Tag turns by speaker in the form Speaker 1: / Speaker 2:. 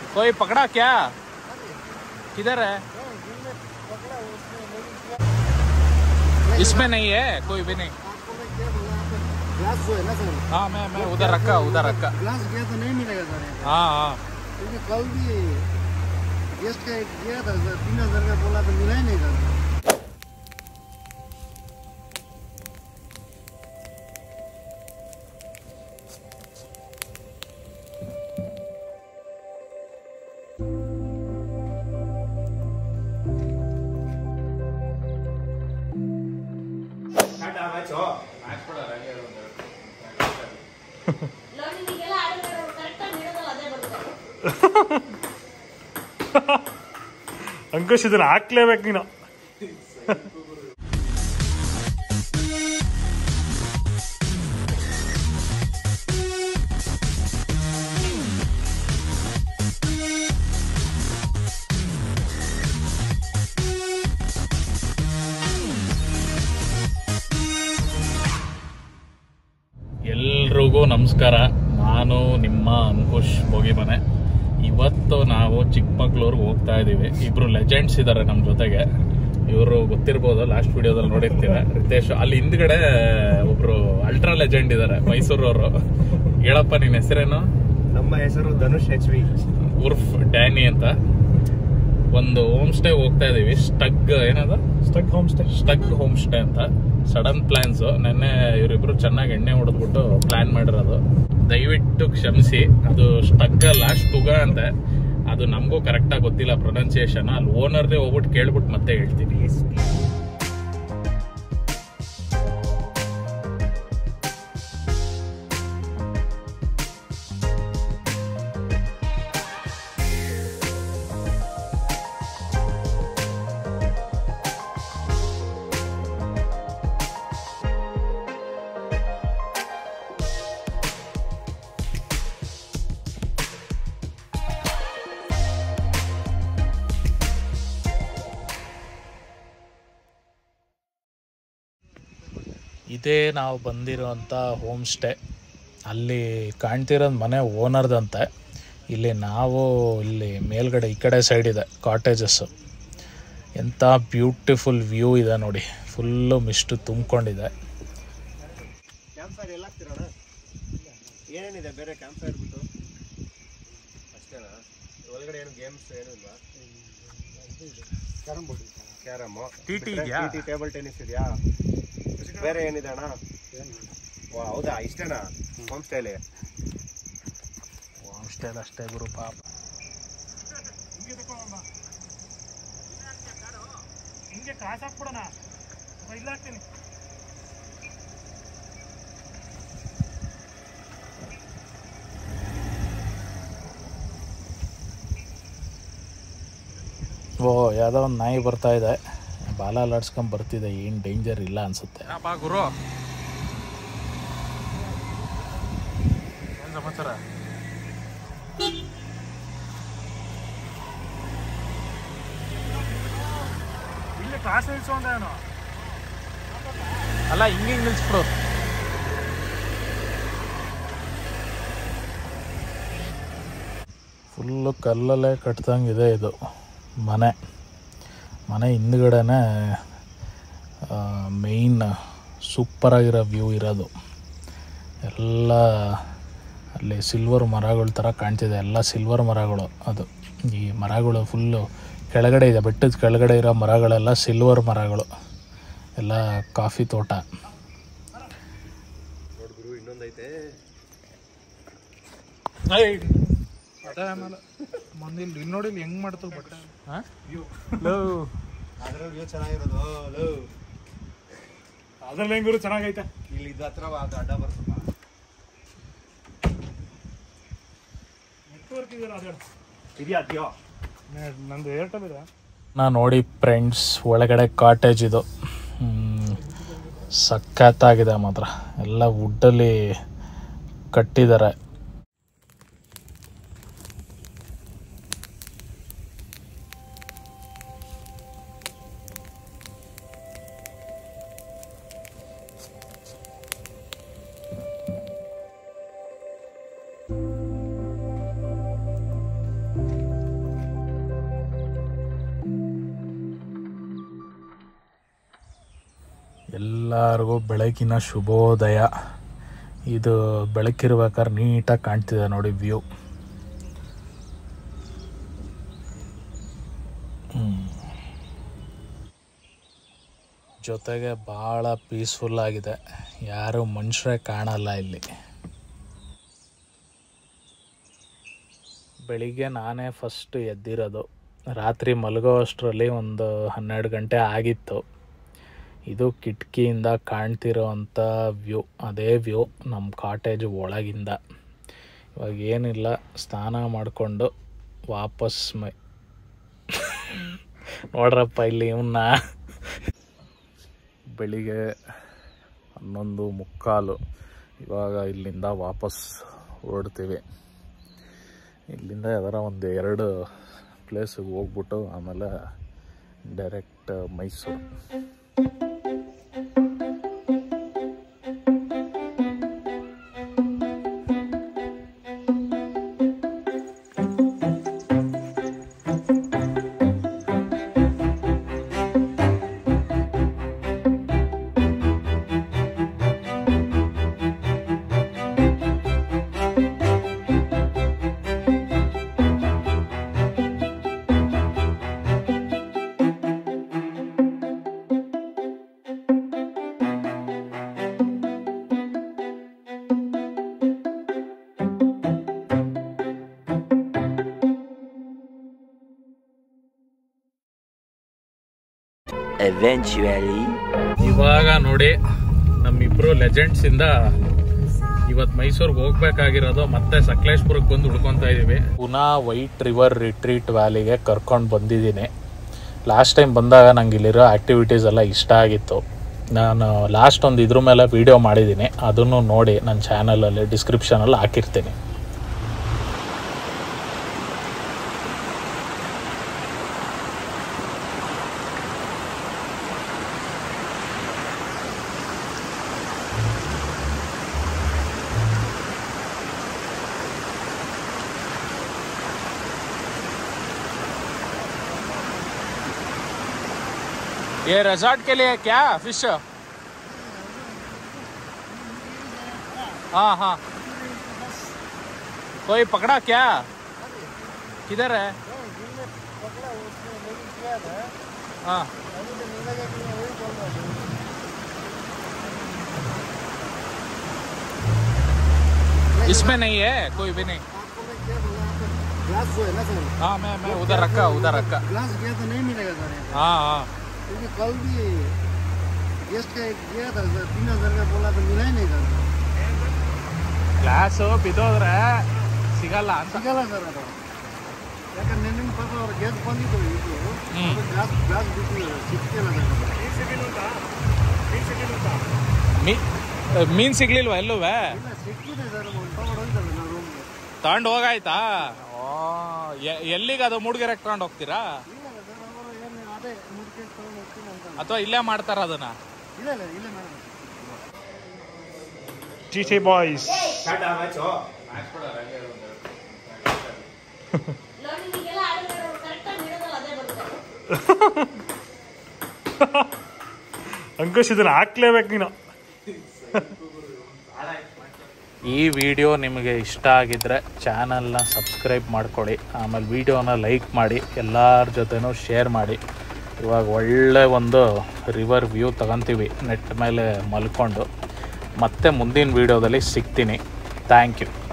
Speaker 1: कोई पकड़ा क्या किधर है इसमें नहीं है कोई भी नहीं
Speaker 2: ग्लास जो है ना सर
Speaker 1: हाँ मैं मैं उधर रखा उधर रखा
Speaker 2: ग्लास गया तो नहीं मिलेगा सर यहाँ।
Speaker 1: हाँ हाँ
Speaker 2: क्योंकि कल भी गेस्ट का एक गया था सर तीन हजार का बोला तो मिला ही नहीं सर
Speaker 3: ಲರ್ನಿಂಗಿಗೆಲ್ಲ ಆಡಿದ್ರೆ ಕರೆಕ್ಟಾಗಿ ನೀಡೋದಲ್ಲ ಅದೇ ಬರುತ್ತೆ
Speaker 4: ಅಂಕುಶ್ ಇದನ್ನ ಹಾಕ್ಲೇಬೇಕು ನೀನು
Speaker 1: ಎಲ್ರಿಗೂ ನಮಸ್ಕಾರ ನಾನು ನಿಮ್ಮ ಅಂಕುಶ್ ಬೋಗಿಮನೆ ಇವತ್ತು ನಾವು ಚಿಕ್ಕಮಗ್ಳೂರ್ಗೆ ಹೋಗ್ತಾ ಇದ್ದೀವಿ ಇಬ್ರು ಲೆಜೆಂಡ್ಸ್ ಇದ್ದಾರೆ ನಮ್ಮ ಜೊತೆಗೆ ಇವರು ಗೊತ್ತಿರ್ಬೋದು ಲಾಸ್ಟ್ ವಿಡಿಯೋದಲ್ಲಿ ನೋಡಿರ್ತೀರ ರಿತೇಶ್ ಅಲ್ಲಿ ಹಿಂದ್ಗಡೆ ಒಬ್ರು ಅಲ್ಟ್ರಾ ಲೆಜೆಂಡ್ ಇದ್ದಾರೆ ಮೈಸೂರವರು ಹೇಳಪ್ಪ ನಿನ್ನ ಹೆಸರೇನು
Speaker 2: ನಮ್ಮ ಹೆಸರು ಧನುಷ್ ಎಚ್ ವಿ
Speaker 1: ಉರ್ಫ್ ಡ್ಯಾನಿ ಅಂತ ಒಂದು ಹೋಮ್ ಸ್ಟೇ ಹೋಗ್ತಾ ಇದೀವಿ ಸ್ಟಗ್ ಏನದ
Speaker 4: stuck home stay
Speaker 1: stag home stay ಅಂತ ಸಡನ್ ಪ್ಲಾನ್ಸ್ ನೆನ್ನೆ ಇವರಿಬ್ರು ಚೆನ್ನಾಗಿ ಎಣ್ಣೆ ಹೊಡೆದ್ಬಿಟ್ಟು ಪ್ಲಾನ್ ಮಾಡಿರೋದು ದಯವಿಟ್ಟು ಕ್ಷಮಿಸಿ ಅದು ಸ್ಟಗ್ ಅಲ್ಲ ಸ್ಟುಗ ಅಂತೆ ಅದು ನಮಗೂ ಕರೆಕ್ಟಾಗಿ ಗೊತ್ತಿಲ್ಲ ಪ್ರೊನೌನ್ಸಿಯೇಷನ್ ಅಲ್ಲಿ ಓನರ್ದೇ ಹೋಗ್ಬಿಟ್ಟು ಕೇಳ್ಬಿಟ್ಟು ಮತ್ತೆ ಹೇಳ್ತೀನಿ ಇದೇ ನಾವು ಬಂದಿರೋಂಥ ಹೋಮ್ ಸ್ಟೇ ಅಲ್ಲಿ ಕಾಣ್ತಿರೋದು ಮನೆ ಓನರ್ದಂತೆ ಇಲ್ಲಿ ನಾವು ಇಲ್ಲಿ ಮೇಲ್ಗಡೆ ಈ ಕಡೆ ಸೈಡ್ ಇದೆ ಕಾಟೇಜಸ್ಸು ಎಂಥ ಬ್ಯೂಟಿಫುಲ್ ವ್ಯೂ ಇದೆ ನೋಡಿ ಫುಲ್ಲು ಮಿಸ್ಟು ತುಂಬಿಕೊಂಡಿದೆ
Speaker 2: ಕ್ಯಾಂಪ್ ಫೈರ್ ಎಲ್ಲ ಹಾಕ್ತಿರೋಣ ಏನೇನಿದೆ ಬೇರೆ ಕ್ಯಾಂಪ್ ಫೈರ್ ಬಿಟ್ಟು ಅಷ್ಟೇನಾ ಒಳಗಡೆ ಏನು ಗೇಮ್ಸ್ ಏನು ಇಲ್ವಾ ಕ್ಯಾರಮ್ ಬೋರ್ಡ್ ಕ್ಯಾರಮ್
Speaker 1: TT ಇದೆಯಾ?
Speaker 2: ಟಿ ಟೇಬಲ್ ಟೆನ್ನಿಸ್ ಇದೆಯಾ ಬೇರೆ ಏನಿದೆ ಅಣ್ಣ ವಾ ಹೌದಾ ಇಷ್ಟೇನಾ ಹೋಮ್ ಸ್ಟೇಲಿ
Speaker 1: ಹೋಮ್ ಸ್ಟೇ ಅಷ್ಟೇ ಗುರು ಪಾಪ
Speaker 4: ಹಿಂಗೆ ಕಾಸು ಹಾಕ್ಬಿಡೋಣ ಇಲ್ಲ ಹಾಕ್ತೀನಿ
Speaker 1: ಓ ಯಾವುದೋ ಒಂದು ನಾಯಿ ಬರ್ತಾ ಇದೆ ಬಾಲ ಅಲ್ಲಾಡ್ಸ್ಕೊಂಡ್ ಬರ್ತಿದೆ ಏನು ಡೇಂಜರ್ ಇಲ್ಲ ಅನ್ಸುತ್ತೆ ಗುರು ಏನು ಸಮಾಚಾರ
Speaker 4: ಇಲ್ಲಿ ಕಾಸು ನಿಲ್ಸೋಂದೇನೋ
Speaker 1: ಅಲ್ಲ ಹಿಂಗೆ ಹಿಂಗೆ ನಿಲ್ಸ್ಬಿಡು ಫುಲ್ಲು ಕಲ್ಲಲ್ಲೇ ಕಟ್ದಂಗಿದೆ ಇದು ಮನೆ ಮನೆ ಹಿಂದ್ಗಡೆನೆ ಮೇಯ್ನ್ ಸೂಪರಾಗಿರೋ ವ್ಯೂ ಇರೋದು ಎಲ್ಲ ಅಲ್ಲಿ ಸಿಲ್ವರ್ ಮರಗಳ ಥರ ಕಾಣ್ತಿದೆ ಎಲ್ಲ ಸಿಲ್ವರ್ ಮರಗಳು ಅದು ಈ ಮರಗಳು ಫುಲ್ಲು ಕೆಳಗಡೆ ಇದೆ ಬೆಟ್ಟದ ಕೆಳಗಡೆ ಇರೋ ಮರಗಳೆಲ್ಲ ಸಿಲ್ವರ್ ಮರಗಳು ಎಲ್ಲ ಕಾಫಿ ತೋಟ
Speaker 2: ನೋಡ್ಗುರು ಇನ್ನೊಂದೈತೆ
Speaker 4: ಅದೇ ಆಮೇಲೆ ಮಂದಿ ಇಲ್ಲಿ ನೋಡಿ ಇಲ್ಲಿ ಹೆಂಗ್ ಮಾಡ್ತಾವ ಬಟ್ಟೆ
Speaker 2: ಅದ್ರ ವ್ಯೂ ಚೆನ್ನಾಗಿರೋದು ಲೋ
Speaker 4: ಅದ್ರಲ್ಲಿ ಹೆಂಗಿರು ಚೆನ್ನಾಗೈತೆ
Speaker 2: ಇಲ್ಲಿ ಇದು ಹತ್ರ ಅದು ಅಡ್ಡ ಬರ್ತಪ್ಪ
Speaker 4: ನೆಟ್ವರ್ಕ್ ಇದೆಯಲ್ಲ ಅದೇ
Speaker 2: ಇದೆಯಾ ಅದ್ಯೋ
Speaker 4: ನಂದು ಏರ್ಟೆಲ್ ಇದೆ
Speaker 1: ನಾ ನೋಡಿ ಫ್ರೆಂಡ್ಸ್ ಒಳಗಡೆ ಕಾಟೇಜ್ ಇದು ಹ್ಮ್, ಸಖತ್ತಾಗಿದೆ ಮಾತ್ರ ಎಲ್ಲ ವುಡ್ಡಲ್ಲಿ ಕಟ್ಟಿದ್ದಾರೆ ಎಲ್ಲರಿಗೂ ಬೆಳಗಿನ ಶುಭೋದಯ ಇದು ಬೆಳಕಿರ್ಬೇಕಾದ್ರೆ ನೀಟಾಗಿ ಕಾಣ್ತಿದೆ ನೋಡಿ ವ್ಯೂ ಜೊತೆಗೆ ಭಾಳ ಪೀಸ್ಫುಲ್ ಆಗಿದೆ ಯಾರು ಮನುಷ್ಯರೇ ಕಾಣಲ್ಲ ಇಲ್ಲಿ ಬೆಳಿಗ್ಗೆ ನಾನೇ ಫಸ್ಟ್ ಎದ್ದಿರೋದು ರಾತ್ರಿ ಮಲಗೋ ಅಷ್ಟರಲ್ಲಿ ಒಂದು ಹನ್ನೆರಡು ಗಂಟೆ ಆಗಿತ್ತು ಇದು ಕಿಟಕಿಯಿಂದ ಕಾಣ್ತಿರೋ ಅಂಥ ವ್ಯೂ ಅದೇ ವ್ಯೂ ನಮ್ಮ ಕಾಟೇಜ್ ಒಳಗಿಂದ ಇವಾಗ ಏನಿಲ್ಲ ಸ್ನಾನ ಮಾಡಿಕೊಂಡು ವಾಪಸ್ ಮೈ ನೋಡ್ರಪ್ಪ ಇಲ್ಲಿ ಇವನ್ನ ಬೆಳಿಗ್ಗೆ ಹನ್ನೊಂದು ಮುಕ್ಕಾಲು ಇವಾಗ ಇಲ್ಲಿಂದ ವಾಪಸ್ ಹೊರಡ್ತೀವಿ ಇಲ್ಲಿಂದ ಯಾವ್ದಾರ ಒಂದು ಎರಡು ಪ್ಲೇಸಿಗೆ ಹೋಗ್ಬಿಟ್ಟು ಆಮೇಲೆ ಡೈರೆಕ್ಟ್ ಮೈಸೂರು
Speaker 5: Eventually.
Speaker 1: ಇವಾಗ ನೋಡಿ ನಮ್ಮಿಬ್ರು ಲೆಜೆಂಡ್ಸ್ ಇಂದ ಇವತ್ ಮೈಸೂರ್ಗೆ ಹೋಗ್ಬೇಕಾಗಿರೋದು ಮತ್ತೆ ಸಕಲೇಶ್ಪುರಕ್ಕೆ ಬಂದು ಉಳ್ಕೊಂತ ಇದೀವಿ ಪುನಃ ವೈಟ್ ರಿವರ್ ರಿಟ್ರೀಟ್ ವ್ಯಾಲಿಗೆ ಕರ್ಕೊಂಡು ಬಂದಿದ್ದೀನಿ ಲಾಸ್ಟ್ ಟೈಮ್ ಬಂದಾಗ ನಂಗೆ ಇಲ್ಲಿರೋ ಆಕ್ಟಿವಿಟೀಸ್ ಎಲ್ಲ ಇಷ್ಟ ಆಗಿತ್ತು ನಾನು ಲಾಸ್ಟ್ ಒಂದು ಇದ್ರ ಮೇಲೆ ವಿಡಿಯೋ ಮಾಡಿದ್ದೀನಿ ಅದನ್ನು ನೋಡಿ ನನ್ನ ಚಾನಲಲ್ಲಿ ಡಿಸ್ಕ್ರಿಪ್ಷನಲ್ಲಿ ಹಾಕಿರ್ತೀನಿ ये रिजॉर्ट के लिए क्या फिश हाँ हाँ कोई पकड़ा क्या किधर है हाँ इसमें नहीं है कोई भी नहीं
Speaker 2: ग्लास जो है ना सर
Speaker 1: हाँ मैं मैं उधर रखा उधर रखा
Speaker 2: ग्लास गया तो नहीं मिलेगा सर यहाँ।
Speaker 1: हाँ हाँ
Speaker 2: क्योंकि कल भी गेस्ट का एक गया था सर तीन हजार का बोला तो मिला ही नहीं सर
Speaker 1: ಗ್ಲಾಸು ಬಿದ್ದೋದ್ರೆ ಸಿಗಲ್ಲ ಅಂತ
Speaker 2: ಸಿಗಲ್ಲ ಸರ್ ಅದು ಯಾಕಂದ್ರೆ ನಿನ್ನೆ ಪಾಪ ಅವ್ರ ಗ್ಯಾಸ್ ಬಂದಿತ್ತು ಇದು
Speaker 1: ಹ್ಮ್.
Speaker 2: ಗ್ಲಾಸ್ ಗ್ಲಾಸ್ ಬಿಟ್ಟು ಸಿಕ್ತಿಲ್ಲ ಸರ್
Speaker 1: ಮೀ ಮೀನ್ ಸಿಗ್ಲಿಲ್ವಾ ಎಲ್ಲೂವೆ
Speaker 2: ಇಲ್ಲ ಸಿಕ್ಕಿದೆ ಸರ್ ಒಂದು ತಗೊಂಡು ಹೋಗಿದ್ದಾರೆ ನಾವು ರೂಮ್ಗೆ
Speaker 1: ತಗೊಂಡು ಹೋಗಾಯ್ತಾ ಓ ಎ- ಎಲ್ಲಿಗೆ ಅದು ಮೂಡ್ಗೆರೆಗೆ ತಗೊಂಡು ಹೋಗ್ತೀರಾ
Speaker 2: ಇಲ್ಲ ಸರ್ ಅವರು ಏನು ಅದೇ ಮುಡ್ಕೊಂಡು ತಗೊಂಡು ಹೋಗ್ತೀನಿ ಅಂತ
Speaker 1: ಅಥವಾ ಇಲ್ಲೇ ಮಾಡ್ತಾರ ಅದನ್ನ
Speaker 2: ಇಲ್ಲ ಇಲ್ಲ ಇಲ್ಲ ಮೇಡಮ್
Speaker 4: GT boys.
Speaker 3: ಲರ್ನಿಂಗಿಗೆಲ್ಲ ಆಡಿದ್ರೆ ಕರೆಕ್ಟಾಗಿ ಹಿಡಿದಲ್ಲ ಅದೇ ಬರುತ್ತೆ
Speaker 4: ಅಂಕುಶ್ ಇದನ್ನ ಹಾಕ್ಲೇಬೇಕು ನೀನು
Speaker 1: ಈ ವಿಡಿಯೋ ನಿಮಗೆ ಇಷ್ಟ ಆಗಿದ್ರೆ ಚಾನಲ್ನ ಸಬ್ಸ್ಕ್ರೈಬ್ ಮಾಡ್ಕೊಳ್ಳಿ ಆಮೇಲೆ ವಿಡಿಯೋನ ಲೈಕ್ ಮಾಡಿ ಎಲ್ಲರ ಜೊತೆನೂ ಶೇರ್ ಮಾಡಿ ಇವಾಗ ಒಳ್ಳೆ ಒಂದು ರಿವರ್ ವ್ಯೂ ತಗೊಂತೀವಿ ನೆಟ್ ಮೇಲೆ ಮಲ್ಕೊಂಡು ಮತ್ತೆ ಮುಂದಿನ ವಿಡಿಯೋದಲ್ಲಿ ಸಿಗ್ತೀನಿ ಥ್ಯಾಂಕ್ ಯು